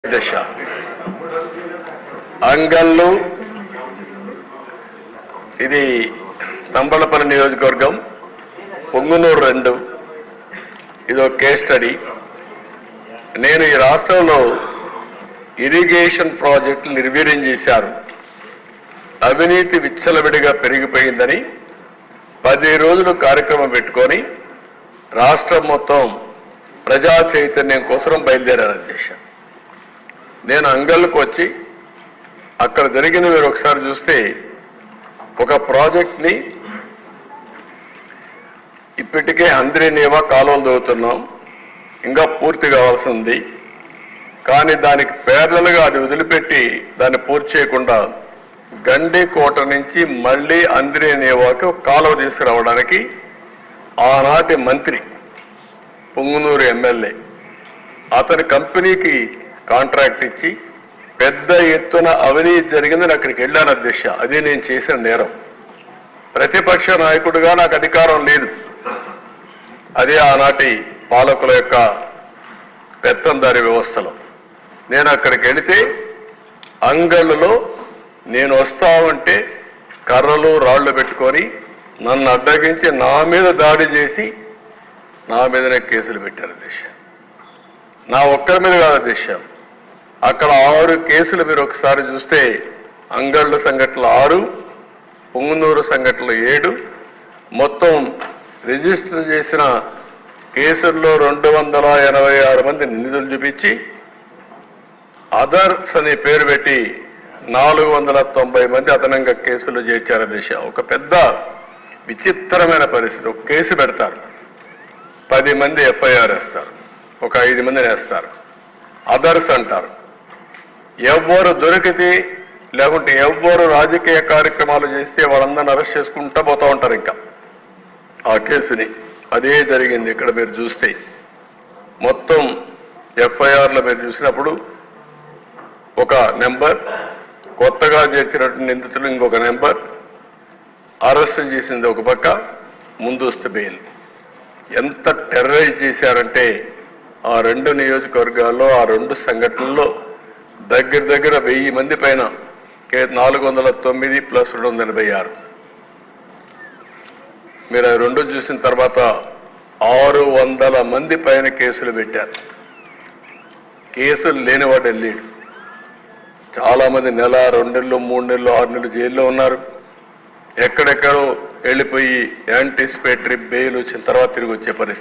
దశ అంగళ్ళు ఇది తంబళపల్లి నియోజకవర్గం పొంగునూరు రెండు ఇది ఒక కేస్ స్టడీ నేను ఈ రాష్ట్రంలో ఇరిగేషన్ ప్రాజెక్టులు నిర్వీర్యం చేశారు అవినీతి విచ్చలవిడిగా పెరిగిపోయిందని పది రోజులు కార్యక్రమం పెట్టుకొని రాష్ట్రం మొత్తం ప్రజా చైతన్యం కోసం బయలుదేరారు అధ్యక్ష నేను అంగళ్ళకు వచ్చి అక్కడ జరిగిన మీరు ఒకసారి చూస్తే ఒక ప్రాజెక్ట్ని ఇప్పటికే హంద్రీనేవా కాలువలు దవ్వుతున్నాం ఇంకా పూర్తి కావాల్సి ఉంది కానీ దానికి పేర్లలుగా అది వదిలిపెట్టి దాన్ని పూర్తి చేయకుండా గండికోట నుంచి మళ్ళీ అంద్రేనేవాకి ఒక కాలువ తీసుకురావడానికి ఆనాటి మంత్రి పొంగునూరు ఎమ్మెల్యే అతని కంపెనీకి కాంట్రాక్ట్ ఇచ్చి పెద్ద ఎత్తున అవినీతి జరిగిందని అక్కడికి వెళ్ళాను అధ్యక్ష అది నేను చేసిన నేరం ప్రతిపక్ష నాయకుడిగా నాకు అధికారం లేదు అదే ఆనాటి పాలకుల యొక్క పెత్తందారి వ్యవస్థలో నేను అక్కడికి వెళితే అంగళ్ళలో నేను వస్తా ఉంటే కర్రలు రాళ్లు పెట్టుకొని నన్ను అడ్డగించి నా మీద దాడి చేసి నా మీదనే కేసులు పెట్టారు అధ్యక్ష నా ఒక్కరి మీద కాదు అధ్యక్ష అక్కడ ఆరు కేసులు మీరు ఒకసారి చూస్తే అంగళ్ళు సంఘటనలు ఆరు పొంగునూరు సంఘటనలు ఏడు మొత్తం రిజిస్టర్ చేసిన కేసుల్లో రెండు వందల ఎనభై ఆరు మంది నిందితులు చూపించి అదర్స్ అనే పేరు పెట్టి నాలుగు వందల తొంభై మంది అదనంగా కేసులు చేర్చారు దిశ ఒక పెద్ద విచిత్రమైన పరిస్థితి ఒక కేసు పెడతారు పది మంది ఎఫ్ఐఆర్ వేస్తారు ఒక ఐదు మందిని వేస్తారు అదర్స్ అంటారు ఎవ్వరు దొరికితే లేకుంటే ఎవ్వరు రాజకీయ కార్యక్రమాలు చేస్తే వాళ్ళందరిని అరెస్ట్ చేసుకుంటా పోతా ఉంటారు ఇంకా ఆ కేసుని అదే జరిగింది ఇక్కడ మీరు చూస్తే మొత్తం ఎఫ్ఐఆర్లో మీరు చూసినప్పుడు ఒక నెంబర్ కొత్తగా చేసినటువంటి నిందితులు ఇంకొక నెంబర్ అరెస్ట్ చేసింది ఒక పక్క ముందస్తు బెయిల్ ఎంత టెర్రరైజ్ చేశారంటే ఆ రెండు నియోజకవర్గాల్లో ఆ రెండు సంఘటనల్లో దగ్గర దగ్గర వెయ్యి మంది పైన కే- నాలుగు వందల తొమ్మిది ప్లస్ రెండు వందల ఎనభై ఆరు మీరు అవి రెండు చూసిన తర్వాత ఆరు వందల మంది పైన కేసులు పెట్టారు కేసులు లేనివాడు వెళ్ళాడు చాలా మంది నెల రెండు నెలలు మూడు నెలలు ఆరు నెలలు జైల్లో ఉన్నారు ఎక్కడెక్కడో వెళ్ళిపోయి యాంటిసిపేటరీ బెయిల్ వచ్చిన తర్వాత తిరిగి వచ్చే పరిస్థితి